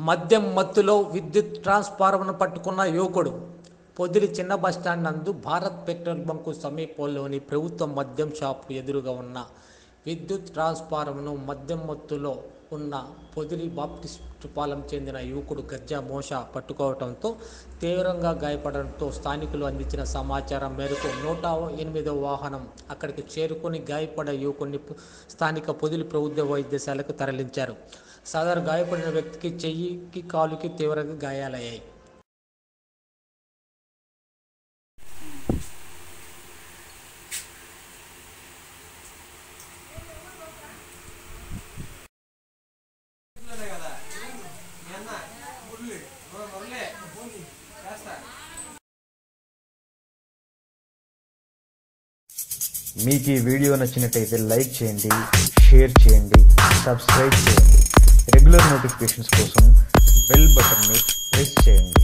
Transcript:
మద్యం మత్తులో విద్యుత్ ట్రాన్స్ఫార్మర్ను పట్టుకున్న యువకుడు పొదిలి చిన్న బస్టాండ్ నందు భారత్ పెట్రోల్ బంకు సమీపంలోని ప్రభుత్వ మద్యం షాపు ఎదురుగా ఉన్న విద్యుత్ ట్రాన్స్ఫార్మర్ను మద్యం మత్తులో ఉన్న పొదిలి బాప్టిస్ట్ పాలెం చెందిన యువకుడు గజ్జా మోష పట్టుకోవడంతో తీవ్రంగా గాయపడడంతో స్థానికులు అందించిన సమాచారం మేరకు నూట ఎనిమిదవ వాహనం అక్కడికి చేరుకొని గాయపడ్డ యువకుడిని స్థానిక పొదిలి ప్రభుత్వ వైద్యశాలకు తరలించారు సదరు గాయపడిన వ్యక్తికి చెయ్యికి కాలుకి తీవ్రంగా గాయాలయ్యాయి మీకు ఈ వీడియో నచ్చినట్టయితే లైక్ చేయండి షేర్ చేయండి సబ్స్క్రైబ్ చేయండి రెగ్యులర్ నోటిఫికేషన్స్ కోసం బెల్ బటన్ని ప్రెస్ చేయండి